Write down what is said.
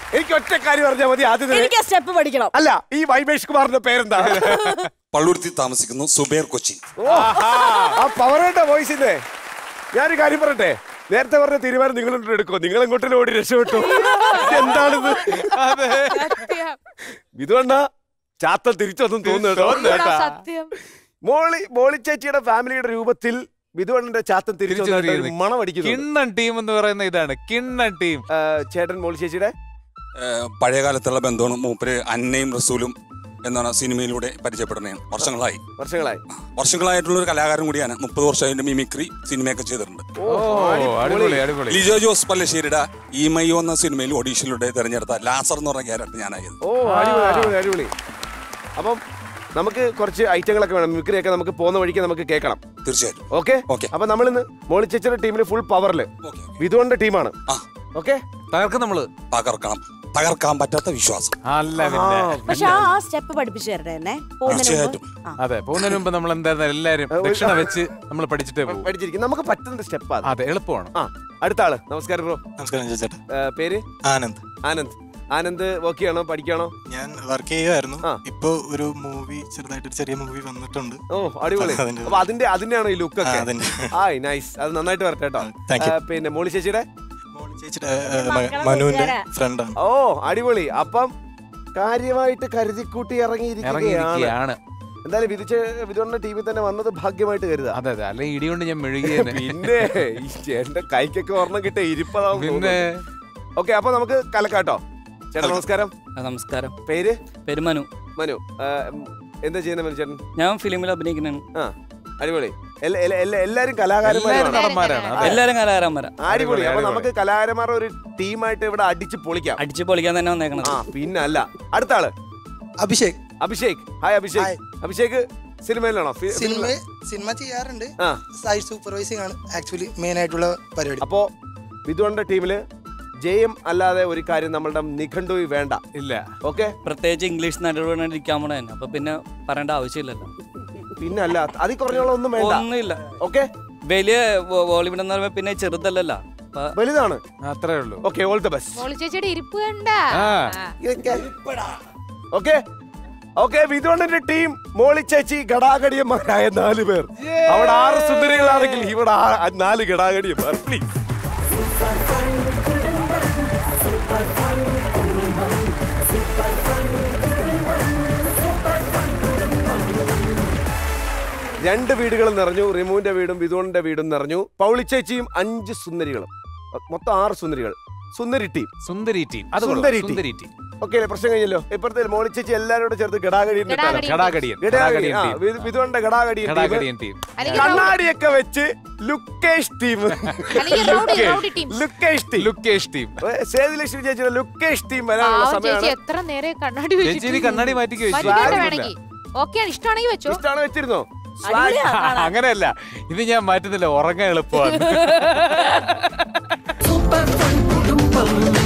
എനിക്ക് ഒറ്റ കാര്യം പറഞ്ഞാൽ മതി ആദ്യം തന്നെ- എനിക്ക് സ്റ്റെപ്പ് പഠിക്കണം അല്ല ഈ വൈമേഷ് കുമാറിന്റെ പേരെന്താ പള്ളുരുത്തി താമസിക്കുന്നു സുബേർ കൊച്ചി ഓ, ആ പവറേട്ട വോയിസിന്റെ ഞാനൊരു കാര്യം പറയട്ടെ നേരത്തെ പറഞ്ഞ തീരുമാനം നിങ്ങൾ എടുക്കോ നിങ്ങൾ എങ്ങോട്ടും ഓടി രക്ഷപ്പെട്ടു എന്താണിത് ഇതുകൊണ്ട ചാത്തൽ തിരിച്ചൊന്നും തോന്നുന്നു കേട്ടോ സത്യം മോളി മോളി ചേച്ചിയുടെ ഫാമിലിയുടെ രൂപത്തിൽ വിധുവണ്ണന്റെ ചാത്തൻ തിരിച്ചു തിരിച്ചു വന്നിട്ട് ഒരു വന്നിരിക്കുന്നു. മണം അടിക്കുന്നു കിണ്ണൻ ടീം എന്ന് പറയുന്ന ഇതാണ് കിണ്ണൻ ടീം ചേട്ടൻ മോളി ചേച്ചിയുടെ ഏഹ് പഴയ കാലത്തുള്ള ബന്ധമാണ് മൂപ്പര് അന്നയും റസൂലും എന്നാണ് സിനിമയിലൂടെ പരിചയപ്പെടുന്നതാണ് വർഷങ്ങളായി വർഷങ്ങളായി വർഷങ്ങളായിട്ടുള്ള ഒരു കലാകാരൻ കൂടിയാണ് മുപ്പത് വർഷമായിട്ട് മിമിക്രി സിനിമയൊക്കെ ചെയ്തിട്ടുണ്ട് ഓ, അടിപൊളി അടിപൊളി ലിജോ ജോസ് പല്ലശ്ശേരിയുടെ ഈമയോ എന്ന സിനിമയിൽ ഓഡീഷനിലൂടെ തെരഞ്ഞെടുത്ത ലാസർ എന്ന് പറഞ്ഞ ക്യാരക്ടർ ഞാനായത് ഓ അടിപൊളി അടിപൊളി അടിപൊളി അപ്പം നമുക്ക് കുറച്ച് ഐറ്റങ്ങളൊക്കെ വേണം മിമിക്രിയൊക്കെ നമുക്ക് പോകുന്ന വഴിക്ക് നമുക്ക് കേൾക്കണം തീർച്ചയായിട്ടും ഓക്കെ ഓക്കെ അപ്പൊ നമ്മൾ ഇന്ന് മോളി ചേച്ചിയുടെ ടീമിൽ ഫുൾ പവറിൽ ഓക്കെ വിധുവന്റെ ടീമാണ് ആ ഓക്കെ തകർക്കും നമ്മള് തകർക്കണം തകർക്കാൻ പറ്റാത്ത വിശ്വാസം അല്ല പിന്നെ പക്ഷെ ആ ആ സ്റ്റെപ്പ് പഠിപ്പിച്ചു തരട്ടെ എന്നെ പോകുന്നതിന് മുമ്പ് തീർച്ചയായിട്ടും. ആ. അതെ പോകുന്നതിന് മുമ്പ് നമ്മൾ എന്തായിരുന്നു എല്ലാരും ദക്ഷിണ വെച്ച് നമ്മൾ പഠിച്ചിട്ടേ പോകും പഠിച്ചിരിക്കും നമുക്ക് പറ്റുന്ന സ്റ്റെപ്പാണ് അതെ എളുപ്പമാണ് ആ അടുത്ത ആള് നമസ്കാരം ബ്രോ നമസ്കാരം ചേട്ടാ പേര് ആനന്ദ് ആനന്ദ് ആനന്ദ് വർക്ക് ചെയ്യണോ പഠിക്കണോ ഞാൻ വർക്ക് ചെയ്യുമായിരുന്നു ആ. ഇപ്പൊ ഒരു മൂവി ചെറുതായിട്ടൊരു ചെറിയ മൂവി വന്നിട്ടുണ്ട് ഓ അടിപൊളി അതിന്റെ- അപ്പൊ അതിന്റെ അതിന്റെയാണോ ഈ ലുക്ക് ആ, ഒക്കെ അതിന്റെ. ആയി നൈസ് അത് നന്നായിട്ട് വരട്ടെ കേട്ടോ Thank you. ആ, പിന്നെ മോളി ചേച്ചിയുടെ മോളി ചേച്ചിയുടെ ഏ, ഏ, മ- മനുവിന്റെ ഫ്രണ്ടാണ് ഓ അടിപൊളി അപ്പം കാര്യമായിട്ട് കരുതിക്കൂട്ടി ഇറങ്ങിയിരിക്കുകയാണ് ഇറങ്ങിയിരിക്കുകയാണ് എന്തായാലും വിധിച്ച വിധുവിന്റെ ടീമിൽ തന്നെ വന്നത് ഭാഗ്യമായിട്ട് കരുതാ അതെ അതെ അല്ലെങ്കിൽ ഇടികൊണ്ട് ഞാൻ മെഴുകിയേനെ പിന്നെ ഈ ചേട്ടന്റെ കൈക്കൊക്കെ ഒരെണ്ണം കിട്ടിയ ഇരിപ്പതാവും പിന്നെ ഓക്കെ അപ്പൊ നമുക്ക് കലക്കാട്ടോ ചേട്ടാ നമസ്കാരം നമസ്കാരം പേര് പേര് മനു മനു ആ, ഉം, എന്താ ചെയ്യുന്ന മനു ചേട്ടൻ ഞാൻ ഫിലിമിൽ അഭിനയിക്കുന്നതാണ് ആ അടിപൊളി എല്ലാ- എല്ലാ- എല്ലാ- എല്ലാരും എല്ലാവരും കലാകാരന്മാരാണ് നടന്മാരാണ് അതെ. എല്ലാവരും കലാകാരന്മാരാ അടിപൊളി അപ്പൊ അടിപൊളി. നമുക്ക് കലാകാരന്മാരുടെ ഒരു ടീമായിട്ട് ഇവിടെ അടിച്ച് പൊളിക്കാം അടിച്ചു പൊളിക്കാൻ തന്നെ വന്നേക്കണത് ആ പിന്നെ അല്ല അടുത്ത ആള് അഭിഷേക് അഭിഷേക് ഹായ് അഭിഷേക് ഹായ്. അഭിഷേക് സിനിമയിലാണോ ഫി- സിനിമ ഫിലിമിലാ? സിനിമ ചെയ്യാറുണ്ട് ആ സൈഡ് സൂപ്പർവൈസിംഗ് ആണ് ആക്ച്വലി മെയിൻ ആയിട്ടുള്ള പരിപാടി അപ്പോ വിധുവന്റെ ടീമില് ജയം അല്ലാതെ ഒരു കാര്യം നമ്മളുടെ നിഘണ്ടുവിൽ വേണ്ട ഇല്ല ഓക്കെ പ്രത്യേകിച്ച് ഇംഗ്ലീഷ് നടുവേണ്ടി ഇരിക്കാൻ പോണ തന്നെ അപ്പൊ പിന്നെ പറയേണ്ട ആവശ്യമില്ലല്ലോ പിന്നെ അല്ല അതിൽ കുറഞ്ഞോളം ഒന്നും വേണ്ട ഒന്നുമില്ല ഓക്കെ വലിയ വോ- ബോളിവുഡ് എന്ന് പറയുമ്പോ പിന്നെ ചെറുതല്ലല്ലോ അപ്പൊ വലുതാണ് അത്രേ ഉള്ളൂ okay all the best Molly ചേച്ചിയുടെ ഇരിപ്പ് കണ്ട ആ. ഓക്കെ ഓക്കെ വിധുവണ്ണന്റെ ടീം മോളി ചേച്ചി ഘടാഘടിയന്മാരായ നാല് പേർ അവിടെ ആറ് സുന്ദരികളാണെങ്കിൽ ഇവിടെ ആ- നാല് ഘടാഘടിയന്മാർ പ്ലീസ് രണ്ട് വീടുകളും നിറഞ്ഞു റിമുവിന്റെ വീടും വിധുവണ്ണന്റെ വീടും നിറഞ്ഞു പൗളിച്ചേച്ചിയും അഞ്ച് സുന്ദരികളും മൊത്തം ആറ് സുന്ദരികൾ സുന്ദരി ടീം സുന്ദരി ടീം അത് കൊള്ളാം. Sundari team. Sundari team okay പ്രശ്നം കഴിഞ്ഞല്ലോ ഇപ്പഴത്തെ മോളി ചേച്ചി എല്ലാരോടും ചേർത്ത് ഗടാഗടി ഗടാഗടി. ഘടാഘടിയൻ ഗടാഗടി ഘടാഘടിയൻ ആ ടീം വി- വിധുവണ്ണന്റെ ഗടാഗടി ഘടാഘടിയൻ ടീം അല്ലെങ്കിൽ കണ്ണാടിയൊക്കെ വെച്ച് ലുക്കേഷ് ടീം അല്ലെങ്കിൽ റൗഡി റൗഡി ടീം ലുക്കേഷ് ടീം ലുക്കേഷ് ടീം സേതുലക്ഷ്മി ചേച്ചിയുടെ ലുക്കേഷ് ടീം വരാനുള്ള പാവം ചേച്ചി സമയമാണ് എത്ര നേരെ കണ്ണാടി ചേച്ചി ഇനി കണ്ണാടി മാറ്റിക്ക് വെച്ചു മാറ്റിക്കോട്ടെ വേണമെങ്കിൽ ഓക്കെ ഇഷ്ടമാണെങ്കിൽ വെച്ചോ ഇഷ്ടമാണ് വെച്ചിരുന്നോ അടിപൊളിയാ കാണാൻ. അങ്ങനെയല്ല ഇത് ഞാൻ മാറ്റുന്നില്ല ഉറങ്ങാൻ എളുപ്പമാണ് സൂപ്പർ ഫൺ കുടുംബം